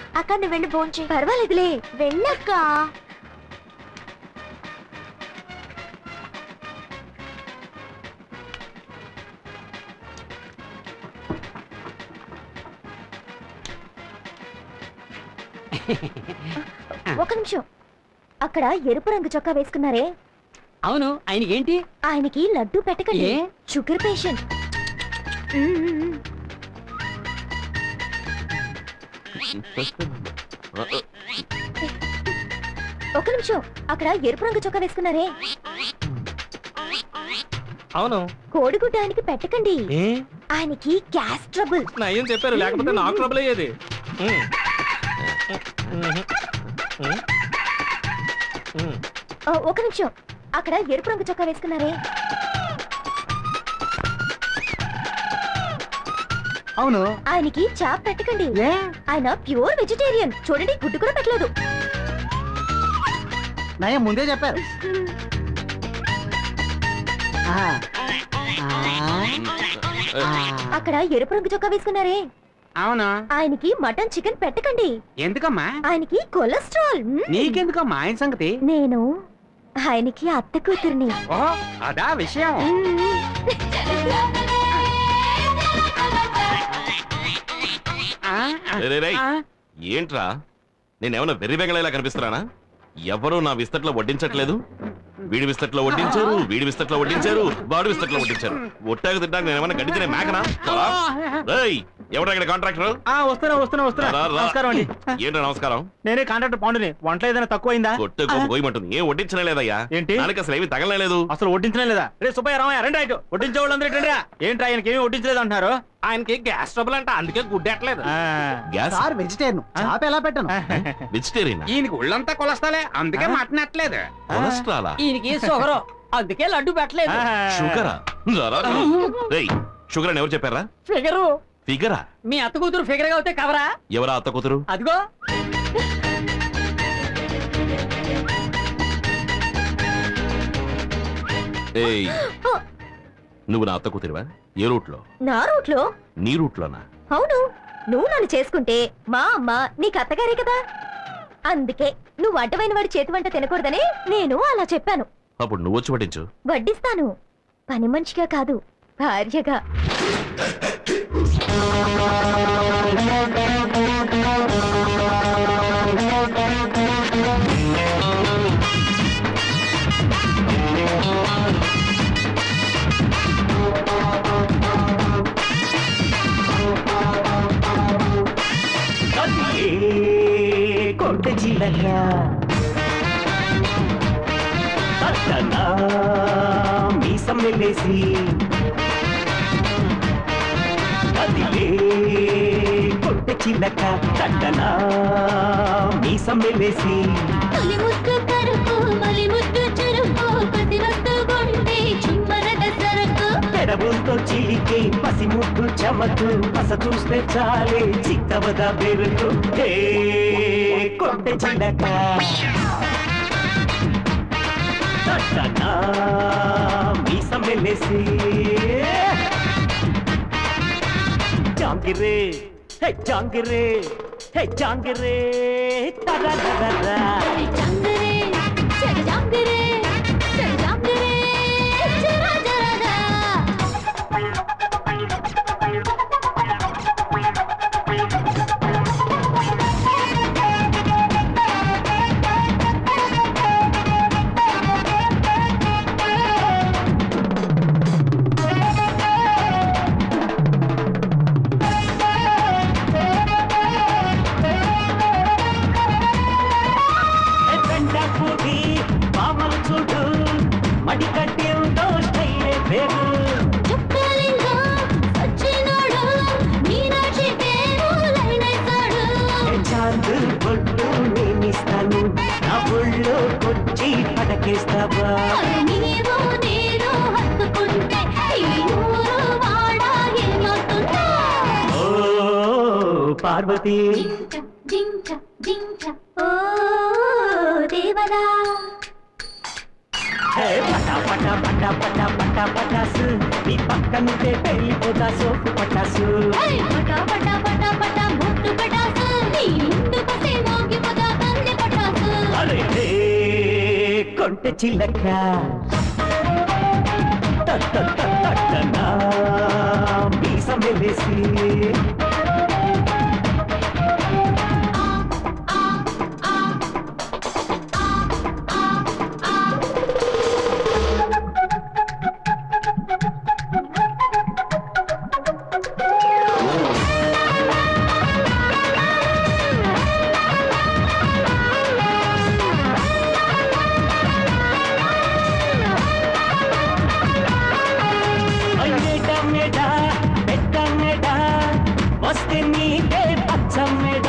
అక్క నువ్వు వెళ్ళి భోంచే పర్వాలేదులే వెళ్ళక్క ఒక నిమిషం అక్కడ ఎరుపు రంగు చొక్కా వేసుకున్నారే అవును ఆయనకి ఏంటి ఆయనకి లడ్డు పెట్టకండి ఏ? షుగర్ పేషెంట్ ఒక నిమిషం అక్కడ ఎరుపు రంగు చొక్కా వేసుకున్నారే అవును కోడిగుడ్డ ఆయనకి పెట్టకండి ఏ ఆయనకి గ్యాస్ ట్రబుల్ నయ్యం చెప్పారు లేకపోతే నాకు ట్రబుల్ అయ్యేది ఉమ్. ఉమ్. ఉమ్. ఉమ్. ఆ, ఒక నిమిషం అక్కడ ఎరుపు రంగు చొక్కా వేసుకున్నారే అవును ఆయనకి చాప్ పెట్టకండి ఏ ఆయన ప్యూర్ వెజిటేరియన్ చూడండి గుడ్డు కూడా పెట్టలేదు నయం ముందే చెప్పారు ఆ. ఆ. ఆ. అక్కడ ఎరుపు రంగు చొక్కా వేసుకున్నారే అవును ఆయనకి మటన్ చికెన్ పెట్టకండి ఎందుకమ్మా ఆయనకి కొలెస్ట్రాల్ మ్మ్. నీకెందుకమ్మా ఆయన సంగతి నేను ఆయనకి అత్త కూతుర్ని ఓ అదా విషయం ఆ, ఆ, రే, రే, రే. ఆ. ఏంట్రా నేనేమన్నా వెర్రి బెంగళలా కనిపిస్తున్నానా ఎవరు నా విస్తట్లో వడ్డించట్లేదు వీడి విస్తట్లో వడ్డించారు వీడి విస్తట్లో వడ్డించారు వాడి విస్తట్లో వడ్డించారు ఒట్టాక తింటాక నేను ఏమన్నా గడ్డి తినే మేకనా రేయ్ ఎవరా ఇక్కడ కాంట్రాక్టర్ ఆ వస్తున్నా వస్తున్నా వస్తున్నా రా, రా. నమస్కారం అండి ఏంట్రా నమస్కారం నేనే కాంట్రాక్టర్ పాండుని వంట ఏదైనా తక్కువైందా కొట్టు గొప్ప గోయమంటుంది ఏం వడ్డించనే లేదయ్యా ఏంటి? దానికి అసలు ఏమి తగలలేదు అసలు వడ్డించనే లేదా రే సుబ్బయ్య రామయ్య రండి రైట్ వడ్డించే వాళ్ళందరూ ఏంటండి ఏంటి ఆయనకి ఏమి వడ్డించలేదు అంటున్నారు ఆయనకి గ్యాస్ ట్రబుల్ అంట అందుకే గుడ్డెట్లేదు గ్యాస్ సార్ వెజిటేరియన్ చాప ఎలా పెట్టను వెజిటేరియన్ ఈయనకి ఒళ్ళంతా కొలస్తాలే అందుకే మటన్ ఎట్లేదు కొలెస్ట్రాలా ఈయనకి షుగర్ అందుకే లడ్డు పెట్టలేదు షుగరా రారా. రేయ్ షుగర్ అని ఎవరు చెప్పారా ఫిగరు ఫిగరా మీ అత్త కూతురు ఫిగర్ గా అవుతే కవరా ఎవరా అత్త కూతురు అదిగో ఏయ్ నువ్వు నా అత్త కూతురివా ఏ రూట్లో నా రూట్లో నీ రూట్లోనా అవును నువ్వు నన్ను చేసుకుంటే మా అమ్మ నీకు అత్తగారే కదా అందుకే నువ్వు అడ్డమైన వాడి చేతి వంట తినకూడదని నేను అలా చెప్పాను అప్పుడు నువ్వు వచ్చి పట్టించు వడ్డిస్తాను పని మనిషిగా కాదు భార్యగా కొట్ట చిలక తట్టనా మీసం వెళ్ళేసి కదిలే కొట్ట చిలక తట్టనా మీసం వెళ్ళేసి తొలి ముద్దు కరుపు మలి ముద్దు చురుకు ప్రతి వస్తు గుండె చుమ్మరద సరకు పెడబులతో చిలికే పసిముద్దు చమకు పస చూస్తే చాలే చిత్తవద బెరుకు హే కొట్ట చిలక తట్టనా మీసం వెళ్ళేసి జాంగిరే హే జాంగిరే హే జాంగిరే తరరరరా జంగరే చెగ జంగరే చెగ జంగరే జరా జరా పెండకూటి పామలు చూడు మడి కట్టి ఉందో స్టైలే పేరు చుక్కలింగో సచ్చినోడు మీనాక్షి పేరు లైనైతాడు ఏ చాందు బొట్టు నేనిస్తాను నా ఒళ్ళో కొచ్చి పడకేస్తావా మరి నీవు నేను హత్తుకుంటే ఈ ఊరు వాడ ఏమవుతుందో ఓ పార్వతి జింక జింక జింక ఓ దేవదా హే పటా పటా పటా పటా పటా పటాసు నీ పక్కనుంటే పెళ్ళిపోతా సోపు పటాసు ఏయ్, పటా పటా పటా పటా ముట్టు పటాసు నీ ఇందు కొంటె చిలక తట్ట తట్టనా మీసం వెలేసి అయ్యేట మెడ పెట్ట మెడ వస్తే నీకే పచ్చ మెడ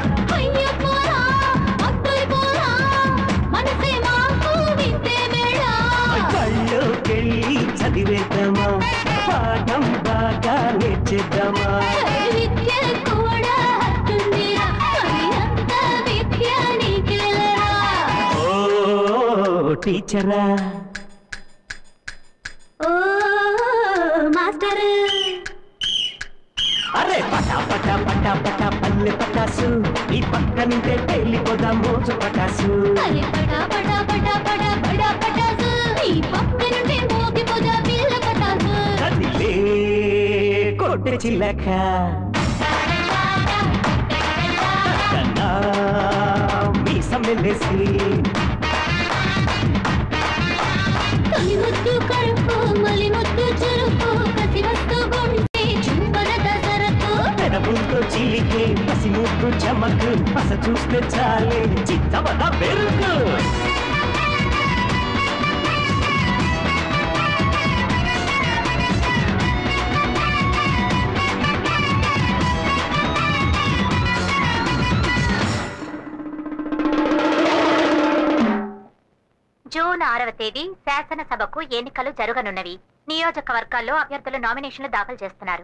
కళ్ళోకెళ్ళి చదివేద్దామా పాఠం బాగా నేర్చేద్దామా ఓ టీచరా మాస్టర్ అరే పటా పటా పటా పటా పల్లె పటాసు ఈ పక్క నుంటే వెళ్ళిపోదాం మోజు పటాసు అరే పటా పటా పటా పటా పటా పటాసు ఈ పక్క నుండి మోగిపోదా పిల్ల పటాసు కదిలే కొట్టె చిల్లక కన్నా మీసం వెళ్ళేసి తొలి ముద్దు కడుపు మలి ముద్దు చురుకు కసి వస్తూ గుండె చుంపర దసరకు పెదవులతో చిలికే పసి ముగ్గు చమకు పస చూస్తే చాలే చిత్తవద పెరుగు జూన్ ఆరవ తేదీ శాసనసభకు ఎన్నికలు జరగనున్నవి నియోజకవర్గాల్లో అభ్యర్థులు నామినేషన్లు దాఖలు చేస్తున్నారు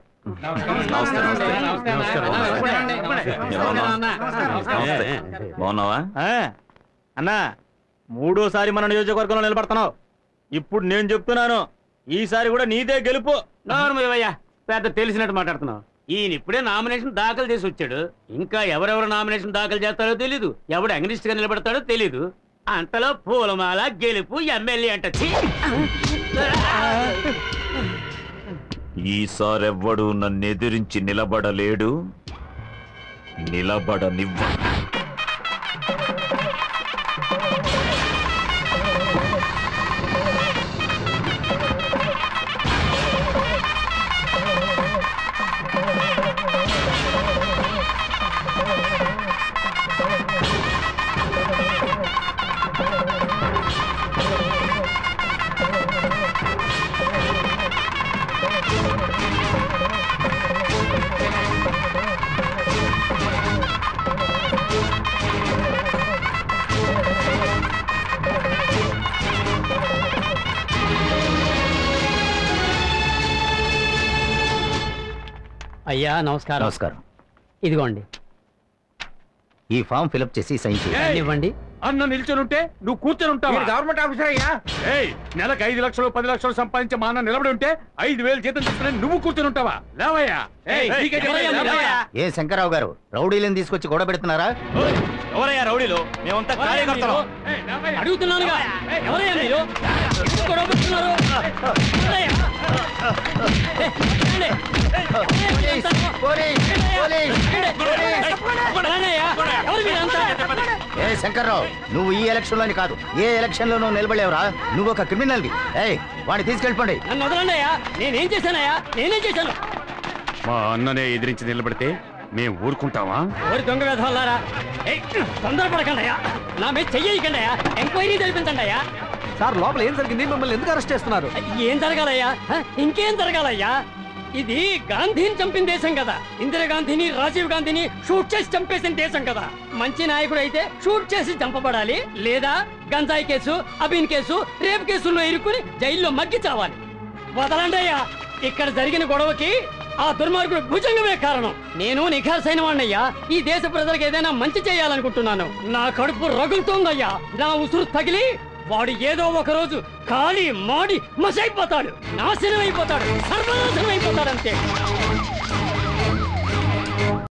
బాగున్నావా ఆ, అన్నా మూడోసారి మన నియోజకవర్గంలో నిలబడుతున్నావు ఇప్పుడు నేను చెప్తున్నాను ఈసారి కూడా నీదే గెలుపు నోర్మయ్యా పెద్ద తెలిసినట్టు మాట్లాడుతున్నావు ఈయన ఇప్పుడే నామినేషన్ దాఖలు చేసి వచ్చాడు ఇంకా ఎవరెవరు నామినేషన్ దాఖలు చేస్తారో తెలీదు ఎవడు అగ్నిస్ట్ గా నిలబడతాడో తెలీదు అంతలో పూలమాల గెలుపు ఎమ్మెల్యే అంట ఛీ! ఈసారెవ్వడు నన్నెదిరించి నిలబడలేడు నిలబడనివ్వ అయ్యా నమస్కారం నమస్కారం ఇదిగోండి ఈ ఫామ్ ఫిలప్ చేసి సైన్ చేయండి ఇవ్వండి అన్న నిల్చొని ఉంటే నువ్వు కూర్చొని ఉంటావు గవర్నమెంట్ ఆఫీసర్ అయ్యా ఏయ్ నెలకు ఐదు లక్షలు పది లక్షలు సంపాదించే మా అన్న నిలబడి ఉంటే ఐదు వేలు జీతం తీసుకుని నువ్వు కూర్చొని ఉంటావా లేవయ్యా ఏయ్, నీకే చెప్పేది, ఎవరయ్యా మీరు? లేవయ్యా. ఏ శంకర్రావు గారు రౌడీలను తీసుకొచ్చి గొడవ పెడుతున్నారా ఎవరయ్యా రౌడీలు మేమంతా కార్యకర్తలు ఏయ్, లేవయ్యా. అడుగుతున్నానుగా ఎవరయ్యా మీరు ఎందుకు గొడవ పెడుతున్నారు? ఎవరయ్యా? ఏ, రండి. ఏ, రండయ్యా. ఎవరు మీరంతా? ఏ శంకర్రావు నువ్వు ఈ ఎలక్షన్ లోని కాదు ఏ ఎలక్షన్ లో నువ్వు నిలబడలేవురా నువ్వు ఒక క్రిమినల్వి ఏయ్ వాడిని తీసుకెళ్ళిపోండి నన్ను వదలండియా నేనేం చేశానయ్యా నేనేం చేశాను మా అన్ననే ఎదిరించి నిలబడితే మేము ఊరుకుంటావా ఓరి దొంగ వేధవల్లారా ఏయ్, తొందరపడకండి అయ్యా నా మీద చెయ్యకండి అయ్యా ఎంక్వైరీ జరిపించండి అయ్యా సార్ లోపల ఏం జరిగింది మిమ్మల్ని ఎందుకు అరెస్ట్ చేస్తున్నారు ఏం జరగాలయ్యా హ? ఇంకేం జరగాలయ్యా ఇది గాంధీని చంపిన దేశం కదా ఇందిరాగాంధీని రాజీవ్ గాంధీని షూట్ చేసి చంపేసిన దేశం కదా మంచి నాయకుడు అయితే షూట్ చేసి చంపబడాలి లేదా గంజాయి కేసు అబీన్ కేసు రేప్ కేసుల్లో ఇరుక్కుని జైల్లో మగ్గి చావాలి వదలండి అయ్యా ఇక్కడ జరిగిన గొడవకి ఆ దుర్మార్గుడు భుజంగమే కారణం నేను నిఖార్సైన వాణ్ణయ్యా ఈ దేశ ప్రజలకు ఏదైనా మంచి చేయాలనుకుంటున్నాను నా కడుపు రగులుతోందయ్యా నా ఉసురు తగిలి వాడు ఏదో ఒక రోజు కాలి మాడి మసైపోతాడు నాశనం అయిపోతాడు సర్వనాశనం అయిపోతాడు అంతే